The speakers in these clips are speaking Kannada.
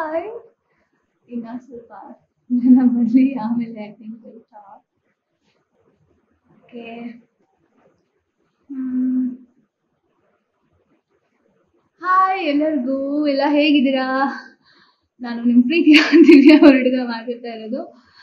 ಹಾಯ್ ಇನ್ನ ಸ್ವಲ್ಪ ಜನ ಬರಲಿ ಆಮೇಲೆ I think start okay hi ಎಲ್ಲರಿಗೂ ಎಲ್ಲ ಹೇಗಿದ್ದೀರಾ ನಾನು ನಿಮ್ಮ ಪ್ರೀತಿ ದಿವ್ಯ ಹುಡುಗ ಮಾತಾಡ್ತಾ ಇರೋದು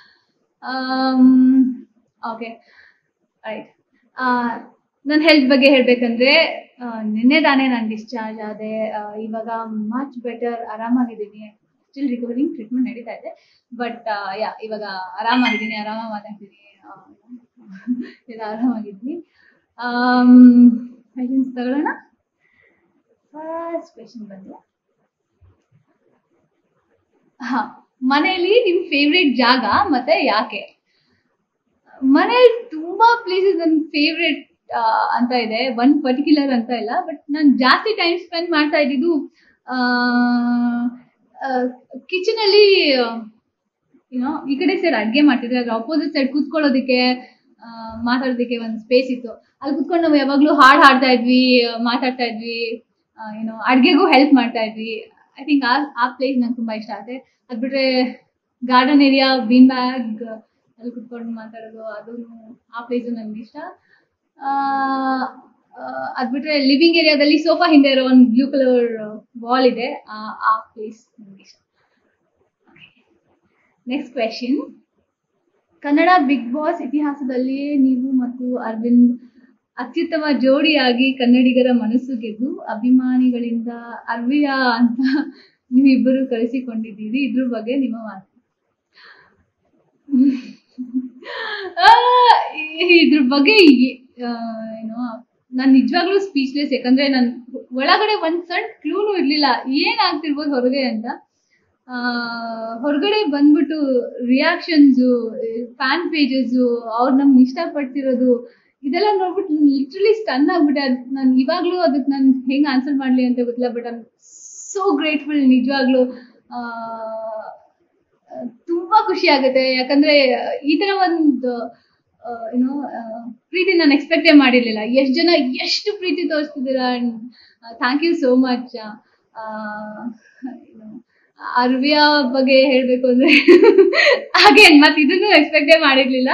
ಓಕೆ ರೈಟ್ ನನ್ನ ಹೆಲ್ತ್ ಬಗ್ಗೆ ಹೇಳಬೇಕಂದ್ರೆ ನಿನ್ನೆ ತಾನೇ ನಾನು ಡಿಸ್ಚಾರ್ಜ್ ಆದೆ ಆ, ಇವಾಗ ಮಚ್ ಬೆಟರ್ ಆರಾಮಾಗಿದ್ದೀನಿ ಸ್ಟಿಲ್ ರಿಕವರಿಂಗ್ ಟ್ರೀಟ್ಮೆಂಟ್ ನಡೀತಾ ಇದೆ ಬಟ್ ಯಾ ಇವಾಗ ಆರಾಮಾಗಿದ್ದೀನಿ ಆರಾಮಾಗಿ ಮಾತಾಡ್ತೀನಿ ಆ, ಎಲ್ಲ ಆರಾಮಾಗಿದ್ದೀನಿ ಕ್ವೆಶನ್ಸ್ ತಗೊಳ್ಳೋಣ ಫಸ್ಟ್ ಕ್ವೆಶನ್ ಬಂದು ಹಾ ಮನೆಯಲ್ಲಿ ನಿಮ್ ಫೇವ್ರೆಟ್ ಜಾಗ ಮತ್ತೆ ಯಾಕೆ ಮನೇಲಿ ತುಂಬಾ ಪ್ಲೇಸಸ್ ನನ್ನ ಫೇವ್ರೆಟ್ ಅಂತ ಇದೆ ಒನ್ ಪರ್ಟಿಕ್ಯುಲರ್ ಅಂತ ಇಲ್ಲ ಬಟ್ ನಾನು ಜಾಸ್ತಿ ಟೈಮ್ ಸ್ಪೆಂಡ್ ಮಾಡ್ತಾ ಇದ್ದಿದ್ದು ಕಿಚನ್ ಅಲ್ಲಿ ಏನೋ ಈ ಕಡೆ ಸೈಡ್ ಅಡ್ಗೆ ಮಾಡ್ತಿದ್ರೆ ಅದ್ರ ಅಪೋಸಿಟ್ ಸೈಡ್ ಕೂತ್ಕೊಳ್ಳೋದಕ್ಕೆ ಆ, ಮಾತಾಡೋದಕ್ಕೆ ಒಂದು ಸ್ಪೇಸ್ ಇತ್ತು ಅಲ್ಲಿ ಕೂತ್ಕೊಂಡು ನಾವು ಯಾವಾಗ್ಲೂ ಹಾಡ್ ಹಾಡ್ತಾ ಇದ್ವಿ ಆ, ಮಾತಾಡ್ತಾ ಇದ್ವಿ ಏನೋ ಅಡ್ಗೆಗೂ ಹೆಲ್ಪ್ ಮಾಡ್ತಾ ಇದ್ವಿ ಐ ಥಿಂಕ್ ಆ ಆ ಪ್ಲೇಸ್ ನಂಗೆ ತುಂಬಾ ಇಷ್ಟ ಆಗುತ್ತೆ ಅದ್ ಬಿಟ್ರೆ ಗಾರ್ಡನ್ ಏರಿಯಾ ಬೀನ್ ಬ್ಯಾಗ್ ಅಲ್ಲಿ ಕುತ್ಕೊಂಡು ಮಾತಾಡೋದು ಅದು ಆ ಪ್ಲೇಸು ನನಗೆ ಇಷ್ಟ ಆ, ಆ, ಅದ್ ಬಿಟ್ರೆ ಲಿವಿಂಗ್ ಏರಿಯಾದಲ್ಲಿ ಸೋಫಾ ಹಿಂದೆ ಇರೋ ಒಂದು ಬ್ಲೂ ಕಲರ್ ವಾಲ್ ಇದೆ ಆ ಆ ಪ್ಲೇಸ್ ನನಗೆ ಇಷ್ಟ next question Kannada Bigg Boss ಇತಿಹಾಸದಲ್ಲಿಯೇ ನೀವು ಮತ್ತು ಅರವಿಂದ್ ಅತ್ಯುತ್ತಮ ಜೋಡಿಯಾಗಿ ಕನ್ನಡಿಗರ ಮನಸ್ಸು ಗೆದ್ದು ಅಭಿಮಾನಿಗಳಿಂದ ಅರ್ವಿಯ ಅಂತ ನೀವಿಬ್ಬರು ಕರೆಸಿಕೊಂಡಿದ್ದೀರಿ ಇದ್ರ ಬಗ್ಗೆ ನಿಮ್ಮ ಮಾತು ಆ, ಇದ್ರ ಬಗ್ಗೆ ಏ- ಆ, ಏನೋ ನಾನು ನಿಜವಾಗ್ಲೂ ಸ್ಪೀಚ್ಲೆಸ್ ಯಾಕಂದ್ರೆ ನನ್ ಒಳಗಡೆ ಒಂದ್ ಸಣ್ಣ ಕ್ಲೂನು ಇರ್ಲಿಲ್ಲ ಏನ್ ಆಗ್ತಿರ್ಬೋದು ಹೊರಗೆ ಅಂತ ಆ, ಹೊರಗಡೆ ಬಂದ್ಬಿಟ್ಟು ರಿಯಾಕ್ಷನ್ಸು ಫ್ಯಾನ್ ಪೇಜಸ್ಸು ಅವ್ರು ನಮ್ಗೆ ಇಷ್ಟಪಡ್ತಿರೋದು ಇದೆಲ್ಲ ನೋಡ್ಬಿಟ್ಟು ಲಿಟ್ರಲಿ ಸ್ಟನ್ ಆಗ್ಬಿಟ್ಟೆ ಅದ್ ನಾನು ಇವಾಗ್ಲೂ ಅದಕ್ಕೆ ನಾನು ಹೆಂಗ್ ಆನ್ಸರ್ ಮಾಡ್ಲಿ ಅಂತ ಗೊತ್ತಿಲ್ಲ ಬಟ್ ಐಮ್ ಸೋ ಗ್ರೇಟ್ಫುಲ್ ನಿಜವಾಗ್ಲೂ ಆ, ತುಂಬಾ ಖುಷಿ ಆಗುತ್ತೆ ಯಾಕಂದ್ರೆ ಈ ತರ ಒಂದು ಏನೋ ಪ್ರೀತಿ ನಾನು ಎಕ್ಸ್ಪೆಕ್ಟೇ ಮಾಡಿರ್ಲಿಲ್ಲ ಎಷ್ಟು ಜನ ಎಷ್ಟು ಪ್ರೀತಿ ತೋರಿಸ್ತಿದ್ದೀರಾ and thank you so much Arvia ಬಗ್ಗೆ ಹೇಳ್ಬೇಕು ಅಂದ್ರೆ ಹಾಗೆ ಮತ್ತೆ ಇದನ್ನು ಎಕ್ಸ್ಪೆಕ್ಟೇ ಮಾಡಿರ್ಲಿಲ್ಲ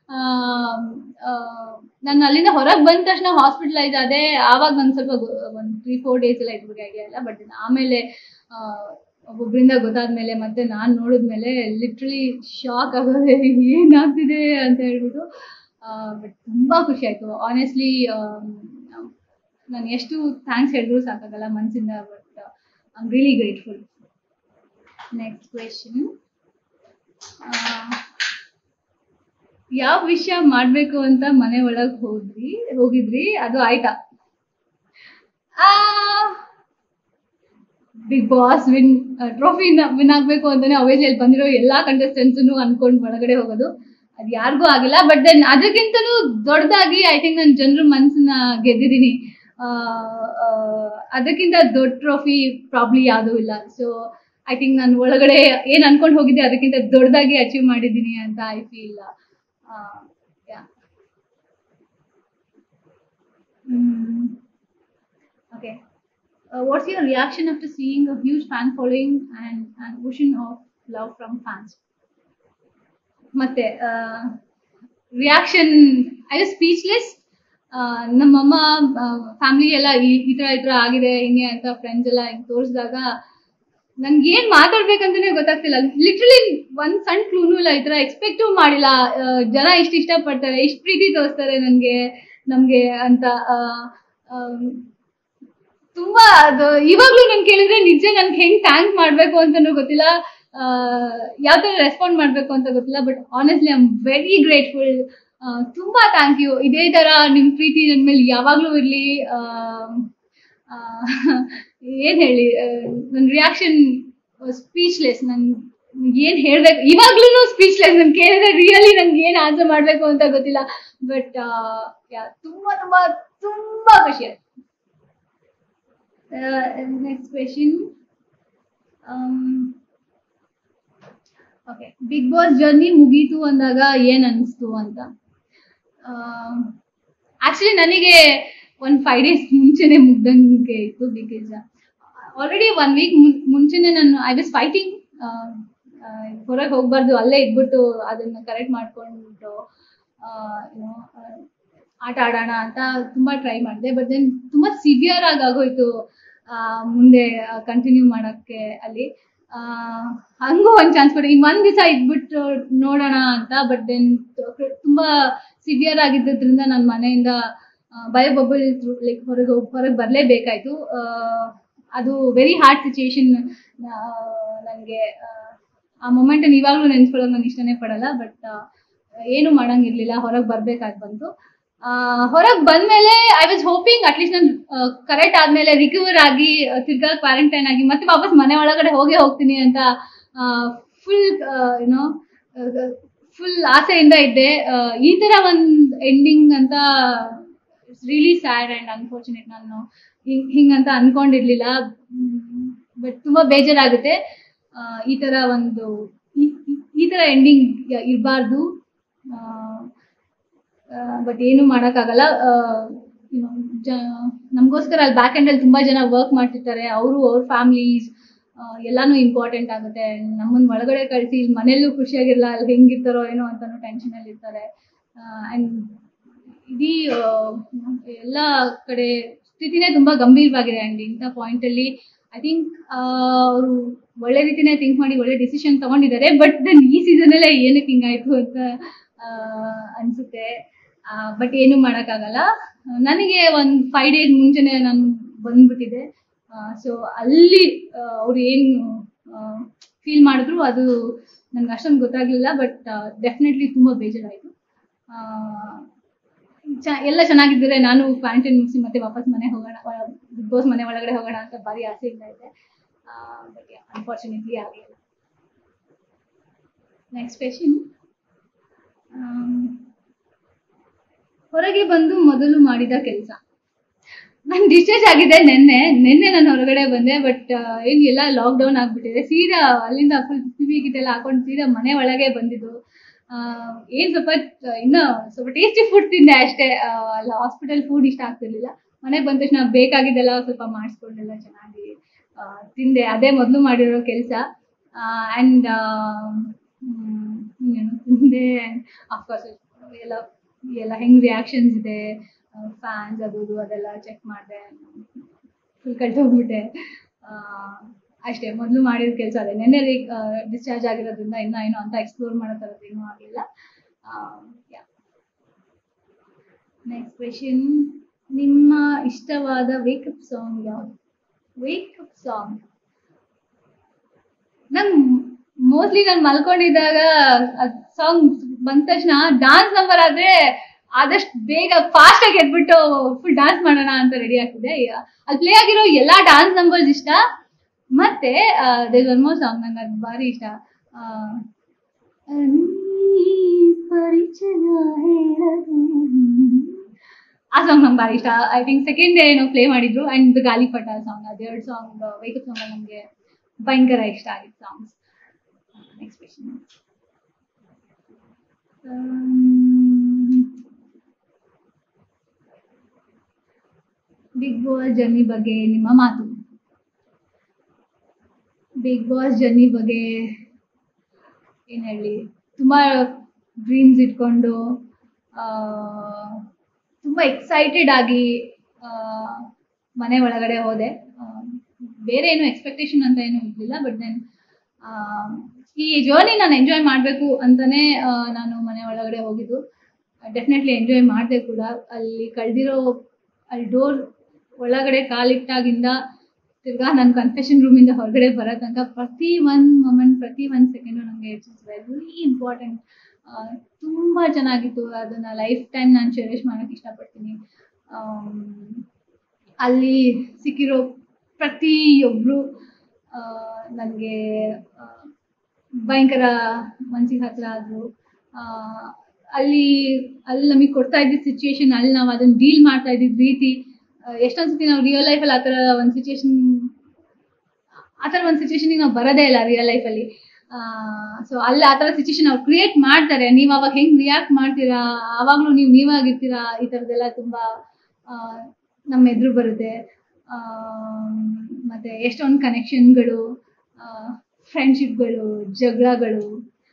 ನಾನು ಅಲ್ಲಿಂದ ಹೊರಗೆ ಬಂದ ತಕ್ಷಣ ಹಾಸ್ಪಿಟಲೈಸ್ ಆದೆ ಆವಾಗ ನಂಗೆ ಸ್ವಲ್ಪ ಒಂದು ತ್ರೀ ಫೋರ್ ಡೇಸ್ ಎಲ್ಲ ಇದ್ರ ಬಗ್ಗೆ ಐಡಿಯಾ ಇಲ್ಲ ಬಟ್ ಆಮೇಲೆ ಆ, ಒಬ್ಬೊಬ್ರಿಂದ ಗೊತ್ತಾದ್ಮೇಲೆ ಮತ್ತೆ ನಾನು ನೋಡಿದ್ಮೇಲೆ ಲಿಟ್ರಲಿ ಶಾಕ್ ಆಗೋದೆ ಏನಾಗ್ತಿದೆ ಅಂತ ಹೇಳ್ಬಿಟ್ಟು ಬಟ್ ತುಂಬಾ ಖುಷಿ ಆಯ್ತು ಆನೆಸ್ಟ್ಲಿ ನಾನು ಎಷ್ಟು ಥ್ಯಾಂಕ್ಸ್ ಹೇಳಿದ್ರು ಸಾಕಾಗಲ್ಲ ಮನಸ್ಸಿಂದ but I am really grateful next question ಯಾವ ವಿಷಯ ಮಾಡ್ಬೇಕು ಅಂತ ಮನೆ ಒಳಗ್ ಹೋದ್ರಿ ಹೋಗಿದ್ರಿ ಅದು ಆಯ್ತಾ Bigg Boss win trophy win ಆಗ್ಬೇಕು ಅಂತಾನೆ ಅವೇಜ್ ಅಲ್ಲಿ ಬಂದಿರೋ ಎಲ್ಲಾ ಕಂಟೆಸ್ಟೆಂಟ್ಸ್ ಅನ್ಕೊಂಡ್ ಒಳಗಡೆ ಹೋಗೋದು ಅದ್ ಯಾರಿಗೂ ಆಗಿಲ್ಲ ಬಟ್ ದೆನ್ ಅದಕ್ಕಿಂತಲೂ ದೊಡ್ಡದಾಗಿ ಐ ಥಿಂಕ್ ನಾನು ಜನರ ಮನ್ಸನ್ನ ಗೆದ್ದಿದ್ದೀನಿ ಆ, ಆ, ಅದಕ್ಕಿಂತ ದೊಡ್ಡ ಟ್ರೋಫಿ ಪ್ರಾಬ್ಲಿ ಯಾವುದೂ ಇಲ್ಲ ಸೊ ಐ ಥಿಂಕ್ ನಾನು ಒಳಗಡೆ ಏನ್ ಅನ್ಕೊಂಡ್ ಹೋಗಿದ್ದೆ ಅದಕ್ಕಿಂತ ದೊಡ್ಡದಾಗಿ ಅಚೀವ್ ಮಾಡಿದ್ದೀನಿ ಅಂತ I feel okay what's your reaction after seeing a huge fan following and and ocean of love from fans ಮತ್ತೆ ರಿಯಾಕ್ಷನ್ ಐ ಸ್ಪೀಚ್ಲೆಸ್ ನಮ್ಮಮ್ಮ ಫ್ಯಾಮಿಲಿ ಎಲ್ಲ ಈ ಈ ತರ ಈ ತರ ಆಗಿದೆ ಹಿಂಗೆ ಅಂತ ಫ್ರೆಂಡ್ಸ್ ಎಲ್ಲ ಹಿಂಗೆ ತೋರಿಸಿದಾಗ ನನ್ಗೆ ಏನ್ ಮಾತಾಡ್ಬೇಕಂತಾನೆ ಗೊತ್ತಾಗ್ತಿಲ್ಲ ಲಿಟ್ರಲಿ ಒಂದ್ ಸಣ್ಣ ಕ್ಲೂನು ಇಲ್ಲ ಈ ತರ ಎಕ್ಸ್ಪೆಕ್ಟೂ ಮಾಡಿಲ್ಲ ಆ, ಜನ ಇಷ್ಟ ಇಷ್ಟಪಡ್ತಾರೆ ಇಷ್ಟ ಪ್ರೀತಿ ತೋರಿಸ್ತಾರೆ ನನ್ಗೆ ನಮ್ಗೆ ಅಂತ ಆ, ಆಮ್, ತುಂಬಾ ಅದು ಇವಾಗ್ಲೂ ನನ್ ಕೇಳಿದ್ರೆ ನಿಜ ನನ್ಗೆ ಹೆಂಗ್ ಥ್ಯಾಂಕ್ ಮಾಡ್ಬೇಕು ಅಂತಾನೂ ಗೊತ್ತಿಲ್ಲ ಯಾವ ತರ ರೆಸ್ಪಾಂಡ್ ಮಾಡ್ಬೇಕು ಅಂತ ಗೊತ್ತಿಲ್ಲ but honestly I am very grateful ತುಂಬಾ ಥ್ಯಾಂಕ್ ಯು ಇದೇ ತರ ನಿಮ್ ಪ್ರೀತಿ ನನ್ ಮೇಲೆ ಯಾವಾಗ್ಲೂ ಇರ್ಲಿ ಆ, ಆ, ಏನ್ ಹೇಳಿ ನನ್ನ ರಿಯಾಕ್ಷನ್ ಸ್ಪೀಚ್ಲೆಸ್ ನನ್ ಏನ್ ಹೇಳ್ಬೇಕು ಇವಾಗ್ಲೂ ಸ್ಪೀಚ್ಲೆಸ್ ನನ್ ಕೇಳಿದ್ರೆ ರಿಯಲಿ ನನ್ಗೆ ಏನ್ ಆನ್ಸರ್ ಮಾಡ್ಬೇಕು ಅಂತ ಗೊತ್ತಿಲ್ಲ ಬಟ್ ತುಂಬಾ ತುಂಬಾ ತುಂಬಾ ಖುಷಿ ಆಯ್ತು next question okay Bigg Boss journey ಮುಗೀತು ಅಂದಾಗ ಏನ್ ಅನಿಸ್ತು ಅಂತ ಆಕ್ಚುಲಿ ನನಗೆ ಒಂದು ಫೈವ್ ಡೇಸ್ ಮುಂಚೆನೆ ಮುಗ್ದಂಗೆ ಇತ್ತು ಬಿಕಾಸ್ ಆಲ್ರೆಡಿ ಒನ್ ವೀಕ್ ಮುಂಚೆನೆ ನಾನು ಐ ವಾಸ್ ಫೈಟಿಂಗ್ ಹೊರಗೆ ಹೋಗ್ಬಾರ್ದು ಅಲ್ಲೇ ಇದ್ಬಿಟ್ಟು ಅದನ್ನ ಕರೆಕ್ಟ್ ಮಾಡ್ಕೊಂಡು ಏನೋ ಆಟ ಆಡೋಣ ಅಂತ ತುಂಬಾ ಟ್ರೈ ಮಾಡಿದೆ ಬಟ್ ದೆನ್ ತುಂಬಾ ಸಿವಿಯರ್ ಆಗಿ ಆಗೋಯ್ತು ಆ, ಮುಂದೆ ಕಂಟಿನ್ಯೂ ಮಾಡಕ್ಕೆ ಅಲ್ಲಿ ಆ, ಹಂಗೂ ಒಂದ್ ಚಾನ್ಸ್ ಕೊಡಿ ಈಗ ಒಂದ್ ದಿವಸ ಇದ್ಬಿಟ್ಟು ನೋಡೋಣ ಅಂತ ಬಟ್ ದೆನ್ ತುಂಬಾ ಸಿವಿಯರ್ ಆಗಿದ್ದರಿಂದ ನನ್ನ ಮನೆಯಿಂದ ಬಯೋ ಬಬಲ್ ಲೈಕ್ ಹೊರಗೆ ಹೊರಗೆ ಬರಲೇಬೇಕಾಯ್ತು ಅದು ವೆರಿ ಹಾರ್ಡ್ ಸಿಚುಯೇಷನ್ ನನಗೆ ಆ ಮೊಮೆಂಟನ್ನು ಇವಾಗಲೂ ನೆನೆಸ್ಕೊಳ್ಳೋಕೆ ನಾನು ಇಷ್ಟನೇ ಪಡಲ್ಲ ಬಟ್ ಏನು ಮಾಡಂಗಿರ್ಲಿಲ್ಲ ಹೊರಗೆ ಬರ್ಬೇಕಾಗಿ ಬಂತು ಹೊರಗೆ ಬಂದ್ಮೇಲೆ ಐ ವಾಸ್ ಹೋಪಿಂಗ್ ಅಟ್ಲೀಸ್ಟ್ ನಾನು ಕರೆಕ್ಟ್ ಆದ್ಮೇಲೆ ರಿಕವರ್ ಆಗಿ ಆ, ತಿರ್ಗಾ ಕ್ವಾರಂಟೈನ್ ಆಗಿ ಮತ್ತೆ ವಾಪಸ್ ಮನೆ ಒಳಗಡೆ ಹೋಗೇ ಹೋಗ್ತೀನಿ ಅಂತ ಫುಲ್ ಏನೋ ಫುಲ್ ಆಸೆಯಿಂದ ಇದ್ದೆ ಆ, ಈ ತರ ಒಂದ್ ಎಂಡಿಂಗ್ ಅಂತ it's really sad and unfortunate ನಾನು ಹಿಂಗ್ ಹಿಂಗಂತ ಅನ್ಕೊಂಡಿರ್ಲಿಲ್ಲ ಬಟ್ ತುಂಬಾ ಬೇಜಾರಾಗುತ್ತೆ ಆ, ಈ ತರ ಒಂದು ಈ- ಈ- ಈ ತರ ಎಂಡಿಂಗ್ ಇರಬಾರ್ದು ಬಟ್ ಏನು ಮಾಡೋಕ್ಕಾಗಲ್ಲ ಯುನೋ ಜ ನಮಗೋಸ್ಕರ ಅಲ್ಲಿ ಬ್ಯಾಕ್ ಎಂಡಲ್ಲಿ ತುಂಬ ಜನ ವರ್ಕ್ ಮಾಡ್ತಿರ್ತಾರೆ ಅವರು ಅವ್ರ ಫ್ಯಾಮ್ಲೀಸ್ ಎಲ್ಲಾನು ಇಂಪಾರ್ಟೆಂಟ್ ಆಗುತ್ತೆ ನಮ್ಮನ್ನ ಒಳಗಡೆ ಕಳಿಸಿ ಇಲ್ಲಿ ಮನೆಯಲ್ಲೂ ಖುಷಿಯಾಗಿರಲ್ಲ ಅಲ್ಲಿ ಹೆಂಗಿರ್ತಾರೋ ಏನೋ ಅಂತಾನು ಟೆನ್ಷನಲ್ಲಿ ಇರ್ತಾರೆ ಆ್ಯಂಡ್ ಇಡೀ ಆ, ಎಲ್ಲ ಕಡೆ ಸ್ಥಿತಿನೇ ತುಂಬ ಗಂಭೀರವಾಗಿದೆ ಆ್ಯಂಡ್ ಇಂಥ ಪಾಯಿಂಟಲ್ಲಿ ಐ ಥಿಂಕ್ ಅವರು ಒಳ್ಳೆ ರೀತಿನೇ ಥಿಂಕ್ ಮಾಡಿ ಒಳ್ಳೆ ಡಿಸಿಷನ್ ತಗೊಂಡಿದ್ದಾರೆ ಬಟ್ ದೆನ್ ಈ ಸೀಸನಲ್ಲೇ ಏನಕ್ಕೆ ಹಿಂಗಾಯ್ತು ಅಂತ ಆ, ಅನ್ಸುತ್ತೆ ಬಟ್ ಏನು ಮಾಡೋಕ್ಕಾಗಲ್ಲ ನನಗೆ ಒಂದು ಫೈವ್ ಡೇಸ್ ಮುಂಚೆನೆ ನಾನು ಬಂದ್ಬಿಟ್ಟಿದೆ ಸೊ ಅಲ್ಲಿ ಅವ್ರು ಏನು ಫೀಲ್ ಮಾಡಿದ್ರು ಅದು ನನಗೆ ಅಷ್ಟೊಂದು ಗೊತ್ತಾಗಲಿಲ್ಲ ಬಟ್ ಡೆಫಿನೆಟ್ಲಿ ತುಂಬ ಬೇಜಾರಾಯಿತು ಚ ಎಲ್ಲ ಚೆನ್ನಾಗಿದ್ದರೆ ನಾನು ಕ್ವಾರಂಟೈನ್ ಮುಗಿಸಿ ಮತ್ತೆ ವಾಪಸ್ ಮನೆ ಹೋಗೋಣ ಬಿಗ್ ಬಾಸ್ ಮನೆ ಒಳಗಡೆ ಹೋಗೋಣ ಅಂತ ಭಾರಿ ಆಸೆಯಿಂದ ಇದೆ ಬಟ್ ಅನ್ಫಾರ್ಚುನೇಟ್ಲಿ ಆಗಲಿಲ್ಲ ನೆಕ್ಸ್ಟ್ ಕ್ವೆಶನ್ ಹೊರಗೆ ಬಂದು ಮೊದಲು ಮಾಡಿದ ಕೆಲಸ ನಾನು ಡಿಸ್ಚಾರ್ಜ್ ಆಗಿದೆ ನಿನ್ನೆ ನಿನ್ನೆ ನಾನು ಹೊರಗಡೆ ಬಂದೆ ಬಟ್ ಏನು ಎಲ್ಲ ಲಾಕ್ಡೌನ್ ಆಗ್ಬಿಟ್ಟಿದೆ ಸೀದಾ ಅಲ್ಲಿಂದ ಫುಲ್ ಕಿವಿ ಗಿಟೆಲ್ಲ ಹಾಕೊಂಡು ಸೀದಾ ಮನೆ ಒಳಗೆ ಬಂದಿದ್ದು ಆ, ಏನ್ ಸ್ವಲ್ಪ ಆ, ಇನ್ನ ಸ್ವಲ್ಪ ಟೇಸ್ಟಿ ಫುಡ್ ತಿಂದೆ ಅಷ್ಟೇ ಆ, ಅಲ್ಲ ಹಾಸ್ಪಿಟಲ್ ಫುಡ್ ಇಷ್ಟ ಆಗ್ತಿರ್ಲಿಲ್ಲ ಮನೆಗೆ ಬಂದ ತಕ್ಷಣ ಬೇಕಾಗಿದ್ದೆಲ್ಲ ಸ್ವಲ್ಪ ಮಾಡಿಸ್ಕೊಂಡೆಲ್ಲ ಚೆನ್ನಾಗಿ ಆ, ತಿಂದೆ ಅದೇ ಮೊದಲು ಮಾಡಿರೋ ಕೆಲಸ ಆ್ಯಂಡ್ ತಿಂದೆ ಅಫ್ಕೋರ್ಸ್ ಎಲ್ಲ ಎಲ್ಲ ಹೆಂಗ್ ರಿಯಾಕ್ಷನ್ಸ್ ಇದೆ ಫ್ಯಾನ್ಸ್ ಅದು ಇದು ಅದೆಲ್ಲ ಚೆಕ್ ಮಾಡಿದೆ ಫುಲ್ ಕಳ್ತೋಗ್ಬಿಟ್ಟೆ ಆ, ಅಷ್ಟೇ ಮೊದಲು ಮಾಡಿದ ಕೆಲಸ ಅದೇ ನೆನ್ನೆ ಡಿಸ್ಚಾರ್ಜ್ ಆಗಿರೋದ್ರಿಂದ ಇನ್ನೂ ಏನೋ ಅಂತ ಎಕ್ಸ್ಪ್ಲೋರ್ ಮಾಡೋ ಥರದ್ದು ಏನೂ ಆಗಿಲ್ಲ ನೆಕ್ಸ್ಟ್ ಕ್ವೆಶನ್ ನಿಮ್ಮ ಇಷ್ಟವಾದ ವೇಕಪ್ ಸಾಂಗ್ ಯಾವುದು ವೇಕಪ್ ಸಾಂಗ್ ನಂಗೆ ಮೋಸ್ಟ್ಲಿ ನಾನು ಮಲ್ಕೊಂಡಿದ್ದಾಗ ಸಾಂಗ್ ಬಂದ ತಕ್ಷಣ ಡಾನ್ಸ್ ನಂಬರ್ ಆದ್ರೆ ಆದಷ್ಟು ಬೇಗ ಫಾಸ್ಟ್ ಆಗಿ ಎದ್ಬಿಟ್ಟು ಫುಲ್ ಡಾನ್ಸ್ ಮಾಡೋಣ ಅಂತ ರೆಡಿ ಆಗ್ತಿದೆ ಈಗ ಅಲ್ಲಿ ಪ್ಲೇ ಆಗಿರೋ ಎಲ್ಲಾ ಡಾನ್ಸ್ ನಂಬರ್ಸ್ ಇಷ್ಟ ಮತ್ತೆ ದೇರ್ ಒನ್ ಮೋರ್ ಸಾಂಗ್ ನಂಗೆ ಅದು ಭಾರಿ ಇಷ್ಟ ಆ, ನೀ ಪರಿಚಯ ಹೇಳದು. ಆ ಸಾಂಗ್ ನಂಗೆ ಭಾರಿ ಇಷ್ಟ ಐ ಥಿಂಕ್ ಸೆಕೆಂಡ್ ಡೇ ಏನೋ ಪ್ಲೇ ಮಾಡಿದ್ರು ಅಂಡ್ ಗಾಲಿಪಟ ಸಾಂಗ್ ಅದೆರಡು ಸಾಂಗ್ ವೇಕಪ್ ಸಾಂಗ್ ನಮಗೆ ಭಯಂಕರ ಇಷ್ಟ ಆಗಿತ್ತು songs next question Bigg Boss journey ಬಗ್ಗೆ ನಿಮ್ಮ ಮಾತು ಬಿಗ್ ಬಾಸ್ ಜರ್ನಿ ಬಗ್ಗೆ ಏನು ಹೇಳಿ ತುಂಬ ಡ್ರೀಮ್ಸ್ ಇಟ್ಕೊಂಡು ಆ, ತುಂಬ ಎಕ್ಸೈಟೆಡ್ ಆಗಿ ಆ, ಮನೆ ಒಳಗಡೆ ಹೋದೆ ಆ, ಬೇರೆ ಏನು ಎಕ್ಸ್ಪೆಕ್ಟೇಷನ್ ಅಂತ ಏನು ಇರಲಿಲ್ಲ ಬಟ್ ದೆನ್ ಈ ಜರ್ನಿ ನಾನು ಎಂಜಾಯ್ ಮಾಡಬೇಕು ಅಂತಲೇ ನಾನು ಮನೆ ಒಳಗಡೆ ಹೋಗಿದ್ದು ಡೆಫಿನೆಟ್ಲಿ ಎಂಜಾಯ್ ಮಾಡಿದೆ ಕೂಡ ಅಲ್ಲಿ ಕಳೆದಿರೋ ಅಲ್ಲಿ ಡೋರ್ ಒಳಗಡೆ ಕಾಲಿಟ್ಟಾಗಿಂದ ತಿರ್ಗಾ ನನ್ನ ಕನ್ಫೆಷನ್ ರೂಮಿಂದ ಹೊರಗಡೆ ಬರೋ ತನಕ ಪ್ರತಿ ಒಂದು ಮೊಮೆಂಟ್ ಪ್ರತಿ ಒಂದು ಸೆಕೆಂಡು ನನಗೆ ಇಟ್ಸ್ ಇಸ್ ವೆರಿ ಇಂಪಾರ್ಟೆಂಟ್ ತುಂಬ ಚೆನ್ನಾಗಿತ್ತು ಅದನ್ನು ಲೈಫ್ ಟೈಮ್ ನಾನು ಚೆರಿಷ್ ಮಾಡೋಕ್ಕೆ ಇಷ್ಟಪಡ್ತೀನಿ ಆಮ್, ಅಲ್ಲಿ ಸಿಕ್ಕಿರೋ ಪ್ರತಿಯೊಬ್ಬರು ನನಗೆ ಭಯಂಕರ ಮನ್ಸಿಗೆ ಹತ್ರ ಆದರು ಅಲ್ಲಿ ಅಲ್ಲಿ ನಮಗೆ ಕೊಡ್ತಾ ಇದ್ದಿದ್ದ ಸಿಚುಯೇಷನ್ ಅಲ್ಲಿ ನಾವು ಅದನ್ನು ಡೀಲ್ ಮಾಡ್ತಾ ಇದ್ದಿದ್ದ ರೀತಿ ಆ, ಎಷ್ಟೊಂದು ಸತಿ ನಾವು ರಿಯಲ್ ಲೈಫಲ್ಲಿ ಆ ಥರ ಒಂದು ಸಿಚುಯೇಷನ್ ಆ ಥರ ಒಂದು ಸಿಚುಯೇಷನಿಗೆ ನಾವು ಬರೋದೇ ಇಲ್ಲ ರಿಯಲ್ ಲೈಫಲ್ಲಿ ಸೊ ಅಲ್ಲಿ ಆ ಥರ ಸಿಚುಯೇಷನ್ ಅವ್ರು ಕ್ರಿಯೇಟ್ ಮಾಡ್ತಾರೆ ನೀವು ಅವಾಗ ಹೆಂಗೆ ರಿಯಾಕ್ಟ್ ಮಾಡ್ತೀರಾ ಆವಾಗಲೂ ನೀವು ನೀವಾಗಿರ್ತೀರಾ ಈ ಥರದ್ದೆಲ್ಲ ತುಂಬ ನಮ್ಮ ಎದುರು ಬರುತ್ತೆ ಆ, ಮತ್ತೆ ಎಷ್ಟೊಂದು ಕನೆಕ್ಷನ್ಗಳು ಫ್ರೆಂಡ್ಶಿಪ್ಗಳು ಜಗಳಗಳು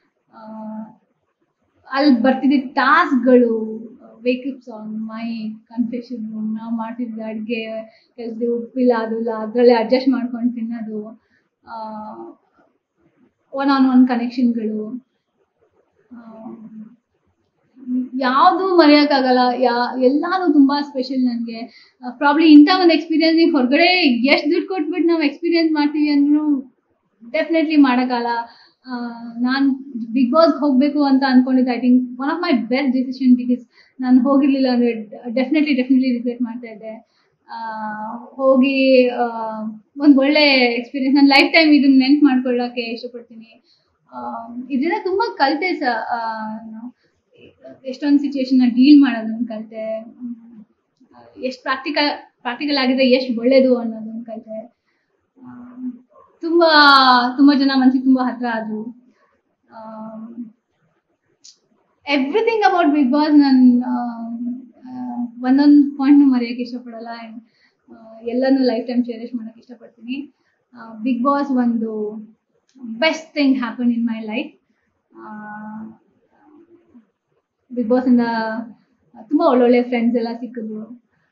ಅಲ್ಲಿ ಬರ್ತಿದ್ದ ಟಾಸ್ಕ್ಗಳು wake up song my confession room ನಾವು ಮಾಡ್ತಿದ್ದ ಅಡುಗೆ ಕೆಲಸದ ಉಪ್ಪಿಲ್ಲ ಅದಿಲ್ಲ ಅದರಲ್ಲೇ ಅಡ್ಜಸ್ಟ್ ಮಾಡ್ಕೊಂಡು ತಿನ್ನೋದು ಒನ್ ಆನ್ ಒನ್ ಕನೆಕ್ಷನ್ಗಳು ಯಾವುದು ಮರೆಯೋಕ್ಕಾಗಲ್ಲ ಯಾ ಎಲ್ಲಾನು ತುಂಬ ಸ್ಪೆಷಲ್ ನನಗೆ ಪ್ರಾಬ್ಲಿ ಇಂಥ ಒಂದು ಎಕ್ಸ್ಪೀರಿಯನ್ಸ್ ನೀವು ಹೊರಗಡೆ ಎಷ್ಟು ದುಡ್ಡು ಕೊಟ್ಬಿಟ್ಟು ನಾವು ಎಕ್ಸ್ಪೀರಿಯನ್ಸ್ ಮಾಡ್ತೀವಿ ಅಂದ್ರೂ ಡೆಫಿನೆಟ್ಲಿ ಮಾಡೋಕ್ಕಲ್ಲ ನಾನು ಬಿಗ್ ಬಾಸ್ಗೆ ಹೋಗಬೇಕು ಅಂತ ಅಂದ್ಕೊಂಡಿದ್ದೆ I think one of my best decision because ನಾನು ಹೋಗಿರಲಿಲ್ಲ ಅಂದರೆ ಡೆಫಿನೆಟ್ಲಿ ಡೆಫಿನೆಟ್ಲಿ ರಿಗ್ರೆಟ್ ಮಾಡ್ತಾ ಇದ್ದೆ ಆ, ಹೋಗಿ ಒಂದು ಒಳ್ಳೆ ಎಕ್ಸ್ಪೀರಿಯನ್ಸ್ ನನ್ನ ಲೈಫ್ ಟೈಮ್ ಇದನ್ನ ನೆನ್ಪು ಮಾಡ್ಕೊಳ್ಳೋಕ್ಕೆ ಇಷ್ಟಪಡ್ತೀನಿ ಇದರಿಂದ ತುಂಬ ಕಲಿತೆ ಸ ಎಷ್ಟೊಂದು ಸಿಚುವೇಶನ್ನ ಡೀಲ್ ಮಾಡೋದನ್ನ ಕಲಿತೆ ಎಷ್ಟು ಪ್ರಾಕ್ಟಿಕಲ್ ಪ್ರಾಕ್ಟಿಕಲ್ ಆಗಿದ್ರೆ ಎಷ್ಟು ಒಳ್ಳೇದು ಅನ್ನೋದನ್ನ ಕಲಿತೆ ತುಂಬ ತುಂಬ ಜನ ಮನ್ಸಿಗೆ ತುಂಬ ಹತ್ರ ಆದರು ಎವ್ರಿಥಿಂಗ್ ಅಬೌಟ್ ಬಿಗ್ ಬಾಸ್ ನಾನು ಒಂದೊಂದು ಪಾಯಿಂಟ್ನು ಮರೆಯೋಕ್ಕೆ ಇಷ್ಟಪಡಲ್ಲ ಆ್ಯಂಡ್ ಎಲ್ಲನೂ ಲೈಫ್ ಟೈಮ್ ಚೆರಿಷ್ ಮಾಡೋಕ್ಕೆ ಇಷ್ಟಪಡ್ತೀನಿ ಬಿಗ್ ಬಾಸ್ ಒಂದು best thing happen in my life big ಬಾಸಿಂದ ತುಂಬ ಒಳ್ಳೊಳ್ಳೆ ಫ್ರೆಂಡ್ಸ್ ಎಲ್ಲ ಸಿಕ್ಕಿದ್ರು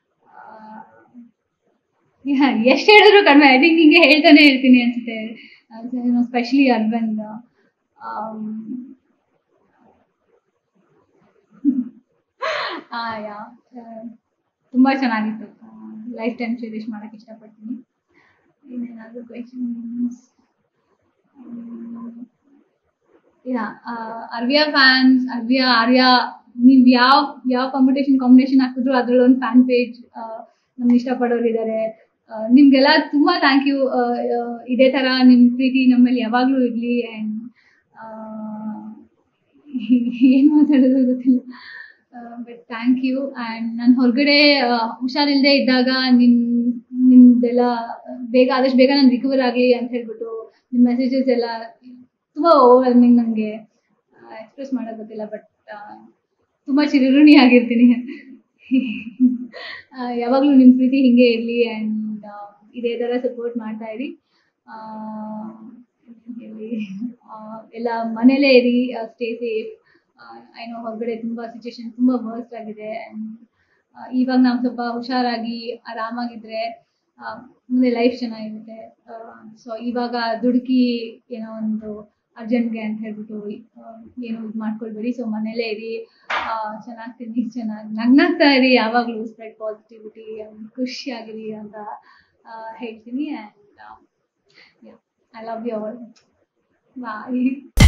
ಎಷ್ಟು ಹೇಳಿದ್ರು ಕಡಿಮೆ ಐ ಥಿಂಕ್ ಹಿಂಗೆ ಹೇಳ್ತಾನೆ ಹೇಳ್ತೀನಿ ಅನ್ಸುತ್ತೆ ಸ್ಪೆಷಲಿ ಅರ್ಬಂದ್ ಯಾ ತುಂಬ ಚೆನ್ನಾಗಿತ್ತು ಲೈಫ್ ಟೈಮ್ ಚೆರಿಷ್ ಮಾಡೋಕ್ಕೆ ಇಷ್ಟಪಡ್ತೀನಿ ಇನ್ನೇನಾದರೂ ಕ್ವೆಶನ್ಸ್ ಯಾ ಅರ್ವಿಯಾ ಫ್ಯಾನ್ಸ್ ಅರ್ವಿಯಾ ಆರ್ಯ ನೀವು ಯಾವ ಯಾವ ಕಾಂಪಿಟೇಷನ್ ಕಾಂಬಿನೇಷನ್ ಹಾಕಿದ್ರು ಅದ್ರಲ್ಲಿ ಒಂದು ಫ್ಯಾನ್ ಪೇಜ್ ನಮ್ಗೆ ಇಷ್ಟಪಡೋರು ಇದ್ದಾರೆ ನಿಮಗೆಲ್ಲ ತುಂಬ ಥ್ಯಾಂಕ್ ಯು ಇದೇ ಥರ ನಿಮ್ಮ ಪ್ರೀತಿ ನಮ್ಮಲ್ಲಿ ಯಾವಾಗಲೂ ಇರಲಿ ಆ್ಯಂಡ್ ಏನು ಮಾತಾಡೋದು ಗೊತ್ತಿಲ್ಲ ಬಟ್ ಥ್ಯಾಂಕ್ ಯು ಆ್ಯಂಡ್ ನಾನು ಹೊರಗಡೆ ಹುಷಾರಿಲ್ಲದೆ ಇದ್ದಾಗ ನಿಮ್ಮ ನಿಮ್ಮದೆಲ್ಲ ಬೇಗ ಆದಷ್ಟು ಬೇಗ ನಾನು ರಿಕವರ್ ಆಗಲಿ ಅಂತ ಹೇಳ್ಬಿಟ್ಟು ನಿಮ್ಮ ಮೆಸೇಜಸ್ ಎಲ್ಲ ತುಂಬ ಓವರ್ವೆಲ್ಮಿಂಗ್ ನನಗೆ ಎಕ್ಸ್ಪ್ರೆಸ್ ಮಾಡೋದು ಗೊತ್ತಿಲ್ಲ ಬಟ್ ತುಂಬ ಚಿರಋಣಿ ಆಗಿರ್ತೀನಿ ಯಾವಾಗಲೂ ನಿಮ್ಮ ಪ್ರೀತಿ ಹಿಂಗೆ ಇರಲಿ ಆ್ಯಂಡ್ ಇದೇ ಥರ ಸಪೋರ್ಟ್ ಮಾಡ್ತಾ ಇರಿ ಎಲ್ಲಿ ಎಲ್ಲ ಮನೇಲೇ ಇರಿ ಸ್ಟೇ ಸೇಫ್ ಏನೋ ಹೊರಗಡೆ ತುಂಬ ಸಿಚುವೇಶನ್ ತುಂಬ ವರ್ಸ್ಟ್ ಆಗಿದೆ ಆ್ಯಂಡ್ ಇವಾಗ ನಾವು ಸ್ವಲ್ಪ ಹುಷಾರಾಗಿ ಆರಾಮಾಗಿದ್ದರೆ ಮುಂದೆ ಲೈಫ್ ಚೆನ್ನಾಗಿರುತ್ತೆ ಸೊ ಇವಾಗ ದುಡುಕಿ ಏನೋ ಒಂದು ಅರ್ಜೆಂಟ್ಗೆ ಅಂತ ಹೇಳ್ಬಿಟ್ಟು ಏನೋ ಇದು ಮಾಡ್ಕೊಳ್ಬೇಡಿ ಸೊ ಮನೇಲೇ ಇರಿ ಚೆನ್ನಾಗಿ ತಿನ್ನಿ ಚೆನ್ನಾಗಿ ನಗ್ನಾಗ್ತಾ ಇರಿ ಯಾವಾಗಲೂ ಸ್ಪ್ರೆಡ್ ಪಾಸಿಟಿವಿಟಿ ಖುಷಿಯಾಗಿರಿ ಅಂತ ಹೇಳ್ತೀನಿ and I love you all bye